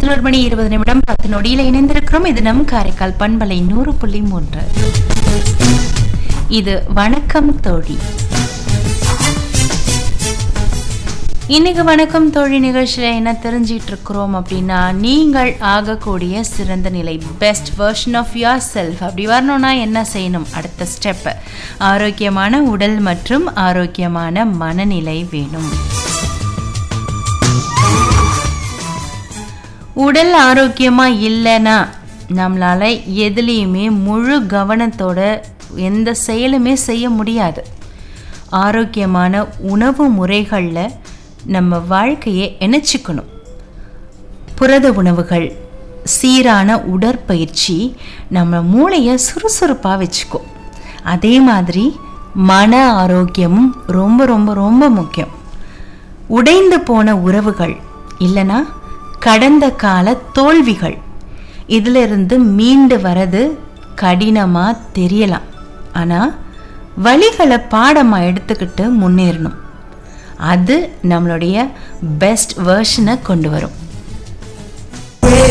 பதினோரு மணி இருபது நிமிடம் பத்து நொடியில் இணைந்திருக்கிறோம் இது நம் காரைக்கால் பண்பலை நூறு புள்ளி மூன்று இது வணக்கம் தோழி இன்னைக்கு வணக்கம் தோழி நிகழ்ச்சியில் என்ன தெரிஞ்சிட்டு இருக்கிறோம் அப்படின்னா நீங்கள் ஆகக்கூடிய சிறந்த நிலை best version of yourself அப்படி வரணும்னா என்ன செய்யணும் அடுத்த ஸ்டெப் ஆரோக்கியமான உடல் மற்றும் ஆரோக்கியமான மனநிலை வேணும் உடல் ஆரோக்கியமா இல்லைன்னா நம்மளால எதுலேயுமே முழு கவனத்தோட எந்த செயலுமே செய்ய முடியாது ஆரோக்கியமான உணவு முறைகளில் நம்ம வாழ்க்கையை இணைச்சிக்கணும் புரத உணவுகள் சீரான உடற்பயிற்சி நம்ம மூளையை சுறுசுறுப்பாக வச்சுக்கும் அதே மாதிரி மன ஆரோக்கியமும் ரொம்ப ரொம்ப ரொம்ப முக்கியம் உடைந்து போன உறவுகள் இல்லைன்னா கடந்த கால தோல்விகள் இதிலிருந்து மீண்டு வரது கடினமாக தெரியலாம் ஆனால் வழிகளை பாடமாக எடுத்துக்கிட்டு முன்னேறணும் அது நம்மளுடைய பெஸ்ட் வேர்ஷனை கொண்டு வரும்